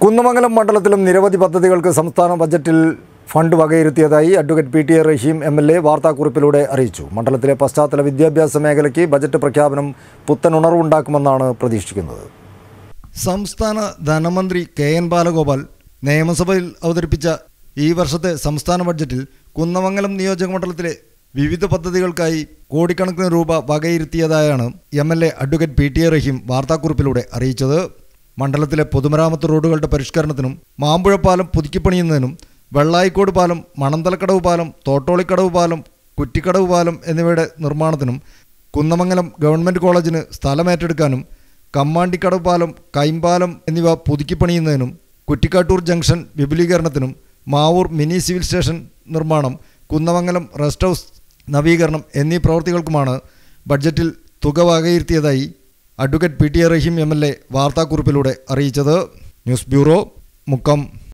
കുന്നമംഗലം മണ്ഡലത്തിലും നിരവധി പദ്ധതികൾക്ക് സംസ്ഥാന ബജറ്റിൽ ഫണ്ട് വകയിരുത്തിയതായി advocate P T A Rahim M L A വാർത്താക്കുറിപ്പിലൂടെ അറിയിച്ചു മണ്ഡലത്തിലെ പശ്ചാത്തല വിദ്യാഭ്യാസ മേഖലയ്ക്ക് ബജറ്റ് പ്രഖ്യാപനം പുത്തൻ ഉണർവുണ്ടാക്കുമെന്നാണ് പ്രതീക്ഷിക്കുന്നത് സംസ്ഥാന ധനമന്ത്രി കെ എൻ ബാലഗോപാൽ നിയമസഭയിൽ അവതരിപ്പിച്ച ഈ വർഷത്തെ സംസ്ഥാന ബഡ്ജറ്റിൽ കുന്നമംഗലം നിയോജക മണ്ഡലത്തിലെ വിവിധ പദ്ധതികൾക്കായി കോടിക്കണക്കിന് രൂപ വകയിരുത്തിയതായാണ് M L A advocate P T A Rahim വാർത്താക്കുറിപ്പിലൂടെ അറിയിച്ചത് മണ്ഡലത്തിലെ പൊതുമരാമത്ത് റോഡുകളുടെ പരിഷ്കരണത്തിനും മാമ്പുഴ പാലം പുതുക്കിപ്പണിയുന്നതിനും വെള്ളായിക്കോട് പാലം മണന്തലക്കടവ് പാലം തോട്ടോളിക്കടവ് പാലം കുറ്റിക്കടവ് പാലം എന്നിവയുടെ നിർമ്മാണത്തിനും കുന്നമംഗലം ഗവൺമെൻറ് കോളേജിന് സ്ഥലമേറ്റെടുക്കാനും കമ്മാണ്ടിക്കടവ് പാലം കൈമ്പാലം എന്നിവ പുതുക്കിപ്പണിയുന്നതിനും കുറ്റിക്കാട്ടൂർ ജംഗ്ഷൻ വിപുലീകരണത്തിനും മാവൂർ മിനി സിവിൽ സ്റ്റേഷൻ നിർമ്മാണം കുന്നമംഗലം റെസ്റ്റ് ഹൗസ് നവീകരണം എന്നീ പ്രവൃത്തികൾക്കുമാണ് ബഡ്ജറ്റിൽ തുക വകയിരുത്തിയതായി advocate P T A Rahim M L A വാർത്താക്കുറിപ്പിലൂടെ അറിയിച്ചത് ന്യൂസ് ബ്യൂറോ മുക്കം